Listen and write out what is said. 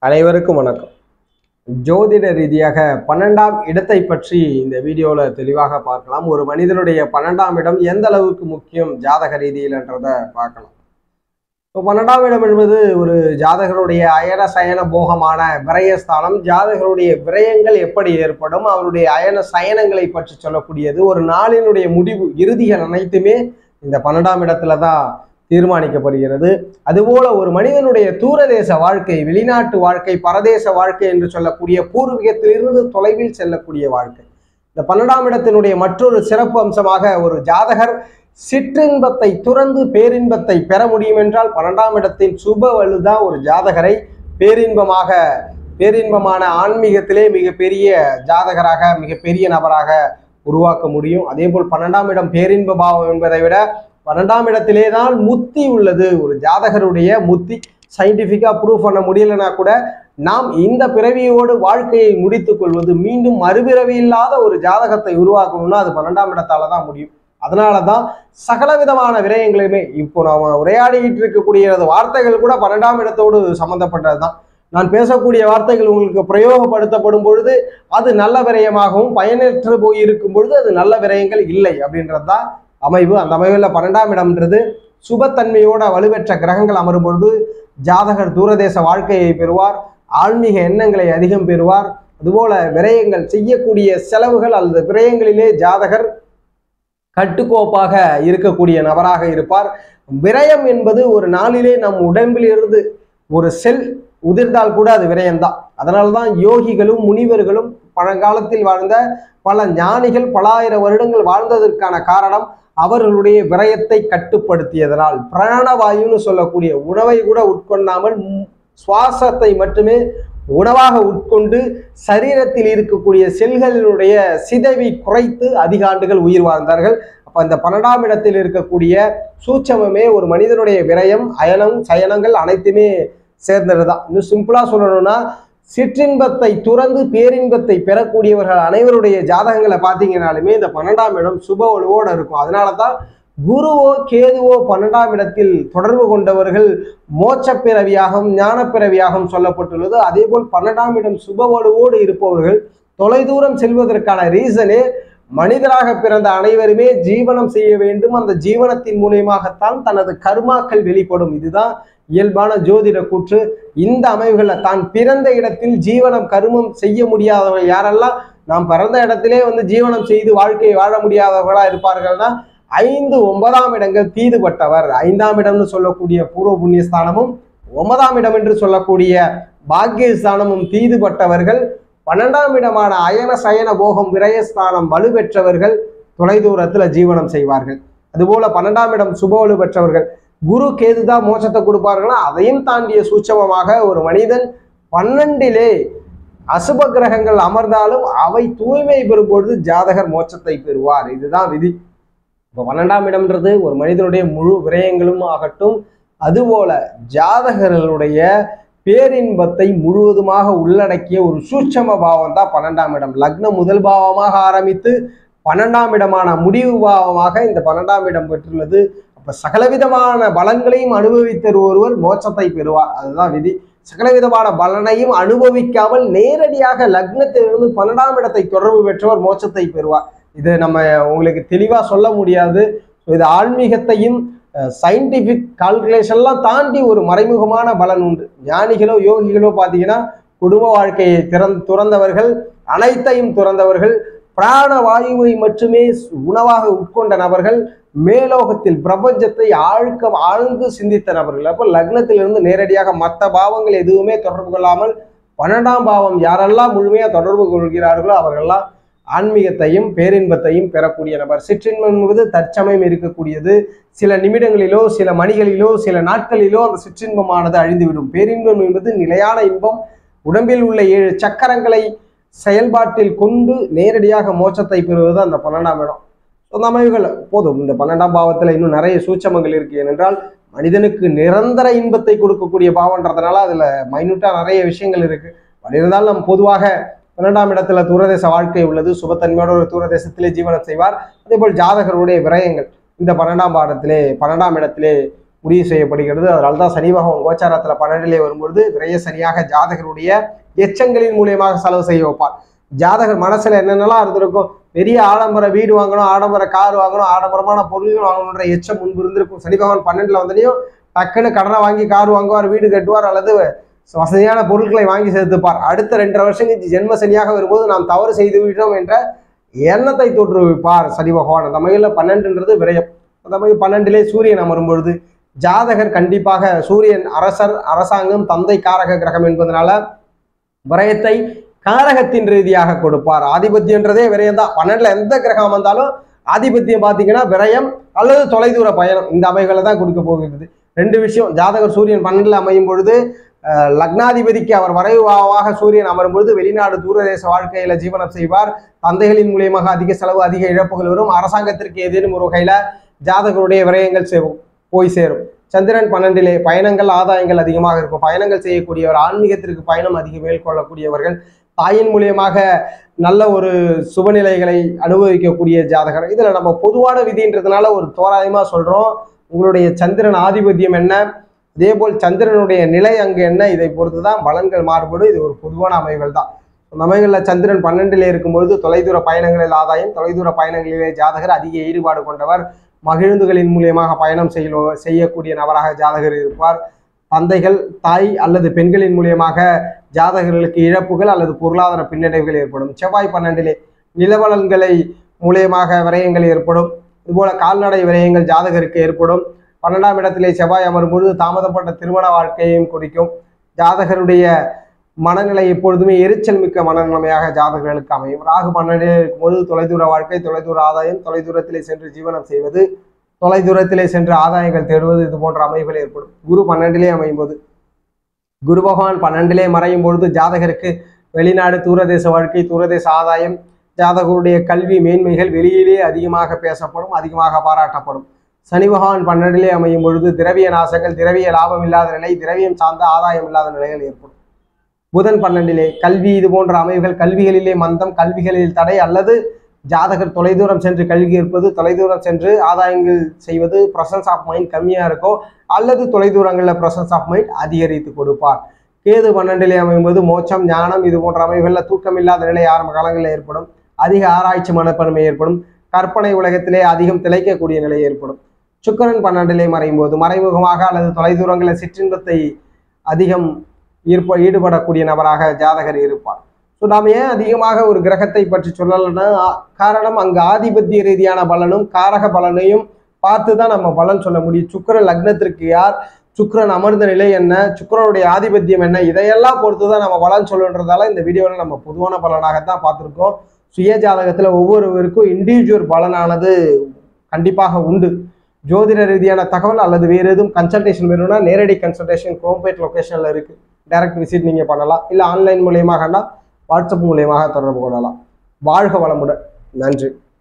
அனைவருக்கும் வணக்கம் ஜோதிட ரீதியாக பன்னெண்டாம் இடத்தை பற்றி இந்த வீடியோவில் தெளிவாக பார்க்கலாம் ஒரு மனிதனுடைய பன்னெண்டாம் இடம் எந்த அளவுக்கு முக்கியம் ஜாதக ரீதியில்ன்றதை பார்க்கலாம் இப்போ பன்னெண்டாம் இடம் என்பது ஒரு ஜாதகருடைய அயன சயன போகமான விரயஸ்தானம் ஜாதகருடைய விரயங்கள் எப்படி ஏற்படும் அவருடைய அயன சயனங்களை பற்றி சொல்லக்கூடியது ஒரு நாளினுடைய முடிவு இறுதிகள் அனைத்துமே இந்த பன்னெண்டாம் இடத்துல தான் தீர்மானிக்கப்படுகிறது அதுபோல ஒரு மனிதனுடைய தூரதேச வாழ்க்கை வெளிநாட்டு வாழ்க்கை பரதேச வாழ்க்கை என்று சொல்லக்கூடிய பூர்வீகத்திலிருந்து தொலைவில் செல்லக்கூடிய வாழ்க்கை இந்த பன்னெண்டாம் இடத்தினுடைய மற்றொரு சிறப்பு அம்சமாக ஒரு ஜாதகர் சிற்றின்பத்தை துறந்து பேரின்பத்தை பெற முடியும் என்றால் பன்னெண்டாம் இடத்தின் சுப வலுதான் ஒரு ஜாதகரை பேரின்பமாக பேரின்பமான ஆன்மீகத்திலே மிகப்பெரிய ஜாதகராக மிகப்பெரிய நபராக உருவாக்க முடியும் அதே போல் பன்னெண்டாம் இடம் பேரின்ப பாவம் என்பதை விட பன்னெண்டாம் இடத்திலே தான் முத்தி உள்ளது ஒரு ஜாதகருடைய முத்தி சயின்டிஃபிக்காக ப்ரூவ் பண்ண முடியலனா கூட நாம் இந்த பிறவியோடு வாழ்க்கையை முடித்துக் கொள்வது மீண்டும் மறுபிறவி இல்லாத ஒரு ஜாதகத்தை உருவாக்கணும்னா அது பன்னெண்டாம் இடத்தால தான் முடியும் அதனால தான் சகல விதமான விரயங்களையுமே இப்போ நாம உரையாடிக்கிட்டு இருக்கக்கூடிய வார்த்தைகள் கூட பன்னெண்டாம் இடத்தோடு சம்பந்தப்பட்டது தான் நான் பேசக்கூடிய வார்த்தைகள் உங்களுக்கு பிரயோகப்படுத்தப்படும் பொழுது அது நல்ல விரயமாகவும் பயனற்று போய் இருக்கும் பொழுது அது நல்ல விரயங்கள் இல்லை அப்படின்றது தான் அமைவு அந்த அமைவில் பன்னெண்டாம் இடம்ன்றது சுபத்தன்மையோட வலுவற்ற கிரகங்கள் அமரும் பொழுது ஜாதகர் தூரதேச வாழ்க்கையை பெறுவார் ஆன்மீக எண்ணங்களை அதிகம் பெறுவார் அதுபோல விரயங்கள் செய்யக்கூடிய செலவுகள் அல்லது விரயங்களிலே ஜாதகர் கட்டுக்கோப்பாக இருக்கக்கூடிய நபராக இருப்பார் விரயம் என்பது ஒரு நாளிலே நம் உடம்பிலிருந்து ஒரு செல் உதிர்ந்தால் கூட அது விரயம்தான் அதனால தான் யோகிகளும் முனிவர்களும் பழங்காலத்தில் வாழ்ந்த பல ஞானிகள் பல ஆயிரம் வருடங்கள் வாழ்ந்ததற்கான காரணம் அவர்களுடைய விரயத்தை கட்டுப்படுத்தியதனால் பிராணவாயுன்னு சொல்லக்கூடிய உணவை கூட உட்கொண்டாமல் ம், சுவாசத்தை மட்டுமே உணவாக உட்கொண்டு சரீரத்தில் இருக்கக்கூடிய செல்களினுடைய சிதைவை குறைத்து அதிக ஆண்டுகள் உயிர் வாழ்ந்தார்கள் அப்ப அந்த பன்னெண்டாம் இடத்தில் இருக்கக்கூடிய சூட்சமமே ஒரு மனிதனுடைய விரயம் அயனம் சயனங்கள் அனைத்துமே சேர்ந்தது தான் இன்னும் சிம்பிளா சொல்லணும்னா சிற்றின்பத்தை துறந்து பேரின்பத்தை பெறக்கூடியவர்கள் அனைவருடைய ஜாதகங்களை பார்த்தீங்கன்னாலுமே இந்த பன்னெண்டாம் இடம் சுப வலுவோட இருக்கும் அதனால தான் குருவோ கேதுவோ பன்னெண்டாம் இடத்தில் தொடர்பு கொண்டவர்கள் மோட்ச பிறவியாகவும் ஞான பிறவியாகவும் சொல்லப்பட்டுள்ளது அதே போல் பன்னெண்டாம் இடம் சுப வலுவோடு இருப்பவர்கள் தொலைதூரம் செல்வதற்கான ரீசனே மனிதராக பிறந்த அனைவருமே ஜீவனம் செய்ய வேண்டும் அந்த ஜீவனத்தின் மூலியமாகத்தான் தனது கர்மாக்கள் வெளிப்படும் இதுதான் இயல்பான ஜோதிட கூற்று இந்த அமைவுகளை தான் பிறந்த இடத்தில் ஜீவனம் கருமம் செய்ய முடியாதவர்கள் யாரெல்லாம் நாம் பிறந்த இடத்திலே வந்து ஜீவனம் செய்து வாழ்க்கையை வாழ முடியாதவர்களா இருப்பார்கள்னா ஐந்து ஒன்பதாம் இடங்கள் தீதுபட்டவர் ஐந்தாம் இடம்னு சொல்லக்கூடிய பூர்வ புண்ணியஸ்தானமும் ஒன்பதாம் இடம் என்று சொல்லக்கூடிய பாக்கியஸ்தானமும் தீதுபட்டவர்கள் பன்னெண்டாம் இடமான அயன சயன போகம் விரயஸ்தானம் வலுப்பெற்றவர்கள் தொலைதூரத்துல ஜீவனம் செய்வார்கள் அதுபோல பன்னெண்டாம் இடம் சுபவலு பெற்றவர்கள் குரு கேது தான் மோட்சத்தை கொடுப்பார்களா அதையும் தாண்டிய சூட்சமமாக ஒரு மனிதன் பன்னெண்டிலே அசுப கிரகங்கள் அமர்ந்தாலும் அவை தூய்மை பெறும்பொழுது ஜாதகர் மோட்சத்தை பெறுவார் இதுதான் விதி இப்போ பன்னெண்டாம் இடம்ன்றது ஒரு மனிதனுடைய முழு விரயங்களும் ஆகட்டும் அதுபோல ஜாதகர்களுடைய பேரின்பத்தை முழுவதுமாக உள்ளடக்கிய ஒரு சூட்சம பாவம் தான் பன்னெண்டாம் இடம் லக்னம் முதல் பாவமாக ஆரம்பித்து பன்னெண்டாம் இடமான முடிவு பாவமாக இந்த பன்னெண்டாம் இடம் பெற்றுள்ளது அப்ப சகலவிதமான பலன்களையும் அனுபவித்தர் ஒருவர் மோட்சத்தை பெறுவார் அதுதான் விதி சகலவிதமான பலனையும் அனுபவிக்காமல் நேரடியாக லக்னத்திலிருந்து பன்னெண்டாம் இடத்தை தொடர்பு பெற்றவர் மோட்சத்தை பெறுவார் இது நம்ம உங்களுக்கு தெளிவா சொல்ல முடியாது இது ஆன்மீகத்தையும் சயின்டிபிக் கால்குலேஷன்லாம் தாண்டி ஒரு மறைமுகமான பலன் உண்டு ஞானிகளோ யோகிகளோ பார்த்தீங்கன்னா குடும்ப வாழ்க்கையை திறந் துறந்தவர்கள் அனைத்தையும் துறந்தவர்கள் பிராண வாயுவை மட்டுமே உணவாக உட்கொண்ட நபர்கள் மேலோகத்தில் பிரபஞ்சத்தை ஆழ்க்க ஆழ்ந்து சிந்தித்த நபர்கள் அப்போ லக்னத்திலிருந்து நேரடியாக மற்ற பாவங்கள் எதுவுமே தொடர்பு கொள்ளாமல் பன்னெண்டாம் பாவம் யாரெல்லாம் முழுமையாக தொடர்பு கொள்கிறார்களோ அவர்கள்லாம் ஆன்மீகத்தையும் பேரின்பத்தையும் பெறக்கூடிய நபர் சிற்றின்பம் என்பது தற்சமயம் இருக்கக்கூடியது சில நிமிடங்களிலோ சில மணிகளிலோ சில நாட்களிலோ அந்த சிற்றின்பமானது அழிந்துவிடும் பேரின்பம் என்பது நிலையான இன்பம் உடம்பில் உள்ள ஏழு சக்கரங்களை செயல்பாட்டில் கொண்டு நேரடியாக மோட்சத்தை பெறுவது அந்த பன்னெண்டாம் இடம் அந்த அமைவுகள் போதும் இந்த பன்னெண்டாம் பாவத்தில் இன்னும் நிறைய சூட்சமங்கள் இருக்கு ஏனென்றால் மனிதனுக்கு நிரந்தர இன்பத்தை கொடுக்கக்கூடிய பாவன்றதுனால அதில் மைனூட்டாக நிறைய விஷயங்கள் இருக்கு அப்படி இருந்தாலும் நம்ம பொதுவாக பன்னெண்டாம் இடத்துல தூரதேச வாழ்க்கை உள்ளது சுபத்தன்மையோட ஒரு தூரதேசத்திலே ஜீவனம் செய்வார் அதே போல் ஜாதகருடைய விரயங்கள் இந்த பன்னெண்டாம் பாடத்திலே பன்னெண்டாம் இடத்திலே முடிவு செய்யப்படுகிறது அதனால தான் சனி பகவான் கோச்சாரத்தில் பன்னெண்டிலே வரும்பொழுது விரைய சனியாக ஜாதகருடைய எச்சங்களின் மூலியமாக செலவு செய்ய வைப்பார் ஜாதகர் மனசுல என்னென்னலாம் இருந்திருக்கும் பெரிய ஆடம்பர வீடு வாங்கணும் ஆடம்பர கார் வாங்கணும் ஆடம்பரமான பொருள்கள் வாங்கணுன்ற எச்சம் முன்பு இருந்திருக்கும் சனி பகவான் பன்னெண்டுல வந்தனையும் டக்குன்னு கடனை வாங்கி கார் வாங்குவார் வீடு கட்டுவார் அல்லது வசதியான பொருட்களை வாங்கி சேர்த்துப்பார் அடுத்த ரெண்டரை வருஷம் கழிச்சு ஜென்ம சனியாக வரும்போது நாம் தவறு செய்து விட்டோம் என்ற எண்ணத்தை தோற்றுவிப்பார் சனி பகவான் அந்த வகையில் பன்னெண்டுன்றது விரயம் அந்த மாதிரி பன்னெண்டிலே சூரியன் அமரும் பொழுது ஜாதகர் கண்டிப்பாக சூரியன் அரசர் அரசாங்கம் தந்தை காரக கிரகம் என்பதனால விரயத்தை காரகத்தின் ரீதியாக கொடுப்பார் ஆதிபத்தியன்றதே விரயம் தான் பன்னெண்டுல எந்த கிரகம் வந்தாலும் ஆதிபத்தியம் பார்த்தீங்கன்னா விரயம் அல்லது தொலைதூர பயணம் இந்த அமைகளை தான் கொடுக்க போகிறது ரெண்டு விஷயம் ஜாதகர் சூரியன் பன்னெண்டுல அமையும் பொழுது அஹ், லக்னாதிபதிக்கு அவர் வரைவாக சூரியன் அமரும் பொழுது வெளிநாடு தூரதேச வாழ்க்கையில ஜீவனம் செய்வார் தந்தைகளின் மூலியமாக அதிக செலவு அதிக இழப்புகள் வரும் அரசாங்கத்திற்கு ஏதேனும் ஒரு வகையில ஜாதகருடைய விரயங்கள் செ- போய் சேரும் சந்திரன் பன்னெண்டிலே பயணங்கள் ஆதாயங்கள் அதிகமாக இருக்கும் பயணங்கள் செய்யக்கூடியவர் ஆன்மீகத்திற்கு பயணம் அதிக மேற்கொள்ளக்கூடியவர்கள் தாயின் மூலியமாக நல்ல ஒரு சுபநிலைகளை அனுபவிக்கக்கூடிய ஜாதகர் இதுல நம்ம பொதுவான விதின்றதுனால ஒரு தோராயமா சொல்றோம் உங்களுடைய சந்திரன் ஆதிபத்தியம் என்ன அதே போல் சந்திரனுடைய நிலை அங்கு என்ன இதை பொறுத்து தான் பலன்கள் மாறுபடும் இது ஒரு பொதுவான அமைவுகள் தான் அந்த அமைகளில் சந்திரன் பன்னெண்டிலே இருக்கும்பொழுது தொலைதூர பயணங்களில் ஆதாயம் தொலைதூர பயணங்களிலே ஜாதகர் அதிக ஈடுபாடு கொண்டவர் மகிழுந்துகளின் மூலியமாக பயணம் செய்ய செய்யக்கூடிய நபராக ஜாதகர் இருப்பார் தந்தைகள் தாய் அல்லது பெண்களின் மூலியமாக ஜாதகர்களுக்கு இழப்புகள் அல்லது பொருளாதார பின்னடைவுகள் ஏற்படும் செவ்வாய் பன்னெண்டிலே நிலவலன்களை மூலியமாக விரயங்கள் ஏற்படும் இதுபோல கால்நடை விரயங்கள் ஜாதகருக்கு ஏற்படும் பன்னெண்டாம் இடத்திலே செவ்வாய் அமரும் பொழுது தாமதப்பட்ட திருமண வாழ்க்கையையும் குறிக்கும் ஜாதகருடைய மனநிலை எப்பொழுதுமே எரிச்சல் மிக்க மனநிலைமையாக ஜாதகர்களுக்கு அமையும் ராகு பன்னெண்டிலே இருக்கும்போது தொலைதூர வாழ்க்கை தொலைதூர ஆதாயம் தொலைதூரத்திலே சென்று ஜீவனம் செய்வது தொலைதூரத்திலே சென்று ஆதாயங்கள் தேடுவது இது போன்ற அமைப்புகள் ஏற்படும் குரு பன்னெண்டிலே அமையும் போது குரு பகவான் பன்னெண்டிலே மறையும் பொழுது ஜாதகருக்கு வெளிநாடு தூரதேச வாழ்க்கை தூரதேச ஆதாயம் ஜாதகருடைய கல்வி மேன்மைகள் வெளியிலே அதிகமாக பேசப்படும் அதிகமாக பாராட்டப்படும் சனி பகவான் பன்னெண்டிலே அமையும் பொழுது திரவிய நாசங்கள் திரவிய லாபம் இல்லாத நிலை திரவியம் சார்ந்த ஆதாயம் இல்லாத நிலைகள் ஏற்படும் புதன் பன்னெண்டிலே கல்வி இது போன்ற அமைவுகள் கல்விகளிலே மந்தம் கல்விகளில் தடை அல்லது ஜாதகர் தொலைதூரம் சென்று கல்வி கற்பது தொலைதூரம் சென்று ஆதாயங்கள் செய்வது ப்ரசன்ஸ் ஆஃப் மைண்ட் கம்மியாக இருக்கும் அல்லது தொலைதூரங்களில் ப்ரசன்ஸ் ஆஃப் மைண்ட் அதிகரித்து கொடுப்பார் கேது பன்னெண்டிலே அமையும்போது மோட்சம் ஞானம் இது போன்ற அமைவுகளில் தூக்கம் இல்லாத நிலை ஆரம்ப காலங்களில் ஏற்படும் அதிக ஆராய்ச்சி மனப்பான்மை ஏற்படும் கற்பனை உலகத்திலே அதிகம் திளைக்கக்கூடிய நிலை ஏற்படும் சுக்கிரன் பன்னெண்டிலே மறையும் போது மறைமுகமாக அல்லது தொலைதூரங்களில் சிற்றின்பத்தை அதிகம் ஈர்ப்ப ஈடுபடக்கூடிய நபராக ஜாதகர் இருப்பார் ஸோ நாம் ஏன் அதிகமாக ஒரு கிரகத்தை பற்றி சொல்லலைன்னா ஆ- காரணம் அங்கு ஆதிபத்திய ரீதியான பலனும் காரக பலனையும் பார்த்து தான் நம்ம பலன் சொல்ல முடியும் சுக்கிரன் லக்னத்திற்கு யார் சுக்கிரன் அமர்ந்த நிலை என்ன சுக்கிரனுடைய ஆதிபத்தியம் என்ன இதையெல்லாம் பொறுத்து தான் நம்ம பலன் சொல்லுன்றதால இந்த வீடியோவில் நம்ம பொதுவான பலனாகத்தான் பார்த்துருக்கோம் சுய ஜாதகத்தில் ஒவ்வொருவருக்கும் இண்டிவிஜுவல் பலனானது கண்டிப்பாக உண்டு ஜோதிட ரீதியான தகவல் அல்லது வேறு எதுவும் கன்சல்டேஷன் வேணும்னா நேரடி கன்சல்டேஷன் குரோம்பேட் லொக்கேஷனில் இருக்குது டைரக்ட் விசிட் நீங்கள் பண்ணலாம் இல்லை ஆன்லைன் மூலியமாகனா வாட்ஸ்அப் மூலியமாக தொடர்பு கொள்ளலாம் வாழ்க வளமுடன் நன்றி